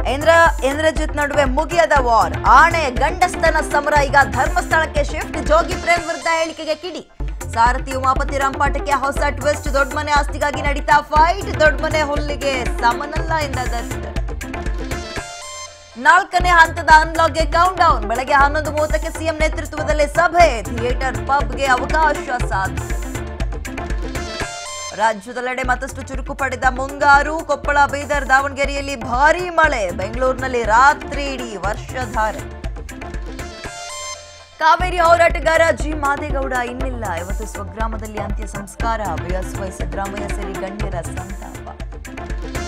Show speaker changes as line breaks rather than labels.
ಇಂದ್ರ ಇಂದ್ರಜಿತ್ ನಡುವೆ ಮುಗಿಯದ ವಾರ್ ಆಣೆ ಗಂಡಸ್ತನ ಸಮರ ಈಗ ಧರ್ಮಸ್ಥಳಕ್ಕೆ ಶಿಫ್ಟ್ ಜೋಗಿ ಪ್ರೇಮ್ ವಿರುದ್ಧ ಹೇಳಿಕೆಗೆ ಕಿಡಿ ಸಾರಥಿ ಉಮಾಪತಿ ರಂಪಾಟಕ್ಕೆ ಹೊಸ ಟ್ವಿಸ್ಟ್ ದೊಡ್ಡಮನೆ ಆಸ್ತಿಗಾಗಿ ನಡೀತಾ ಫೈಟ್ ದೊಡ್ಡಮನೆ ಹುಲ್ಲಿಗೆ ಸಮನಲ್ಲ ಎಂದ ದರ್ಶನ್ ನಾಲ್ಕನೇ ಹಂತದ ಅನ್ಲಾಕ್ಗೆ ಕೌಂಟ್ ಡೌನ್ ಬೆಳಗ್ಗೆ ಹನ್ನೊಂದು ಮೂವತ್ತಕ್ಕೆ ಸಿಎಂ ನೇತೃತ್ವದಲ್ಲಿ ಸಭೆ ಥಿಯೇಟರ್ ಪಬ್ಗೆ ಅವಕಾಶ ಸಾಧ್ಯ ರಾಜ್ಯದೆಲ್ಲೆಡೆ ಮತ್ತಷ್ಟು ಚುರುಕು ಪಡೆದ ಮುಂಗಾರು ಕೊಪ್ಪಳ ಬೀದರ್ ದಾವಣಗೆರೆಯಲ್ಲಿ ಭಾರೀ ಮಳೆ ಬೆಂಗಳೂರಿನಲ್ಲಿ ರಾತ್ರಿ ಇಡೀ ವರ್ಷಧಾರೆ ಕಾವೇರಿ ಹೋರಾಟಗಾರ ಜಿ ಮಾದೇಗೌಡ ಇನ್ನಿಲ್ಲ ಇವತ್ತು ಸ್ವಗ್ರಾಮದಲ್ಲಿ ಅಂತ್ಯ ಸಂಸ್ಕಾರ ಬಿಎಸ್ವೈ ಸಿದ್ದರಾಮಯ್ಯ ಸೇರಿ ಗಣ್ಯರ ಸಂತಾಪ